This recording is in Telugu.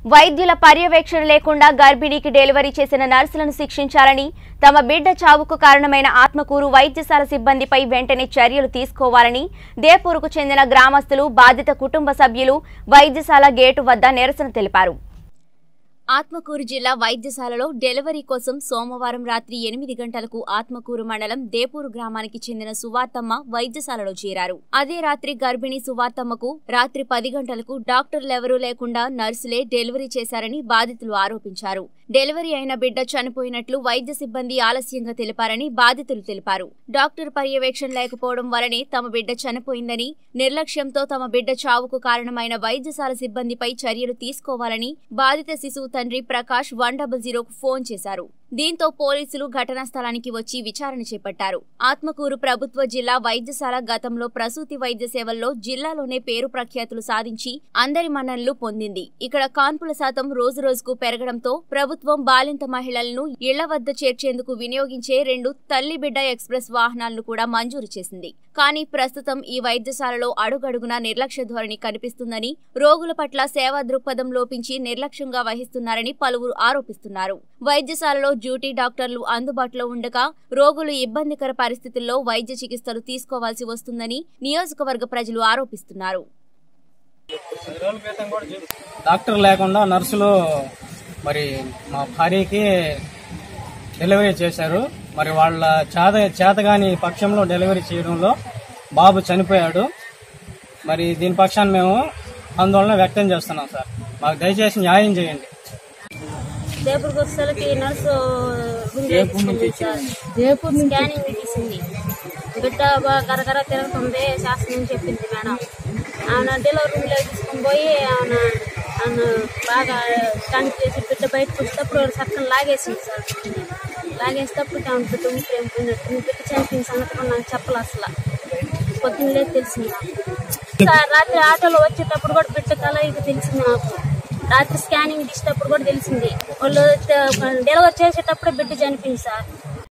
వైద్యుల పర్యవేక్షణ లేకుండా గర్భిణీకి డెలివరీ చేసిన నర్సులను శిక్షించాలని తమ బిడ్డ చావుకు కారణమైన ఆత్మకూరు వైద్యశాల సిబ్బందిపై వెంటనే చర్యలు తీసుకోవాలని దేపూరుకు చెందిన గ్రామస్తులు బాధిత కుటుంబ సభ్యులు వైద్యశాల గేటు వద్ద నిరసన తెలిపారు ఆత్మకూరు జిల్లా వైద్యశాలలో డెలివరీ కోసం సోమవారం రాత్రి ఎనిమిది గంటలకు ఆత్మకూరు మండలం దేపూరు గ్రామానికి చెందిన సువార్తమ్మ వైద్యశాలలో చేరారు అదే రాత్రి గర్భిణి సువార్తమ్మకు రాత్రి పది గంటలకు డాక్టర్లెవరూ లేకుండా నర్సులే డెలివరీ చేశారని బాధితులు ఆరోపించారు డెలివరీ అయిన బిడ్డ చనిపోయినట్లు వైద్య సిబ్బంది ఆలస్యంగా తెలిపారని బాధితులు తెలిపారు డాక్టర్ పర్యవేక్షణ లేకపోవడం వలనే తమ బిడ్డ చనిపోయిందని నిర్లక్ష్యంతో తమ బిడ్డ చావుకు కారణమైన వైద్యశాల సిబ్బందిపై చర్యలు తీసుకోవాలని బాధిత శిశువు తండ్రి ప్రకాష్ వన్ డబుల్ జీరోకు ఫోన్ చేశారు దీంతో పోలీసులు ఘటనా స్థలానికి వచ్చి విచారణ చేపట్టారు ఆత్మకూరు ప్రభుత్వ జిల్లా వైద్యశాల గతంలో ప్రసూతి వైద్య సేవల్లో జిల్లాలోనే పేరు ప్రఖ్యాతులు సాధించి అందరి మన్ననలు పొందింది ఇక్కడ కాన్పుల శాతం రోజు రోజుకు పెరగడంతో ప్రభుత్వం బాలింత మహిళలను ఇళ్ల వద్ద చేర్చేందుకు వినియోగించే రెండు తల్లి బిడ్డ ఎక్స్ప్రెస్ వాహనాలను కూడా మంజూరు చేసింది కానీ ప్రస్తుతం ఈ వైద్యశాలలో అడుగడుగునా నిర్లక్ష్య ధోరణి కనిపిస్తుందని రోగుల పట్ల సేవా దృక్పథం లోపించి నిర్లక్ష్యంగా వహిస్తున్నారని పలువురు ఆరోపిస్తున్నారు వైద్యశాలలో డ్యూటీ డాక్టర్లు అందుబాటులో ఉండగా రోగులు ఇబ్బందికర పరిస్థితుల్లో వైద్య చికిత్సలు తీసుకోవాల్సి వస్తుందని నియోజకవర్గ ప్రజలు ఆరోపిస్తున్నారు డాక్టర్ లేకుండా నర్సులు మరి మా భార్యకి డెలివరీ చేశారు మరి వాళ్ళ చేత చేతగాని పక్షంలో డెలివరీ చేయడంలో బాబు చనిపోయాడు మరి దీని పక్షాన్ని మేము ఆందోళన వ్యక్తం చేస్తున్నాం సార్ మాకు దయచేసి న్యాయం చేయండి దేపూర్ వచ్చేసరికి నర్సు గుండె తీసుకుంది సార్ స్కానింగ్ తీసింది బిడ్డ బాగా కరకర తిరుగుతుంది శాస్త్రం చెప్పింది మేడం ఆమె డెలివరీ రూమ్లో తీసుకొని పోయి ఆమె ఆమె బాగా స్కానింగ్ చేసి బిడ్డ బయటకు వచ్చేటప్పుడు చక్కని లాగేసింది సార్ లాగేసేటప్పుడు ఆమె బిడ్డ ఊపిరి పోయినట్టు బిడ్డ చనిపోయిన సంగతి కూడా నాకు చెప్పలే అసలు పొద్దున్నలే తెలిసింది నాకు సార్ రాత్రి ఆటోలో వచ్చేటప్పుడు కూడా బిడ్డ కల ఇది తెలిసింది నాకు రాత్రి స్కానింగ్ తీసేటప్పుడు కూడా తెలిసింది వాళ్ళు డెలివరీ చేసేటప్పుడు బిడ్డ చనిపోయింది సార్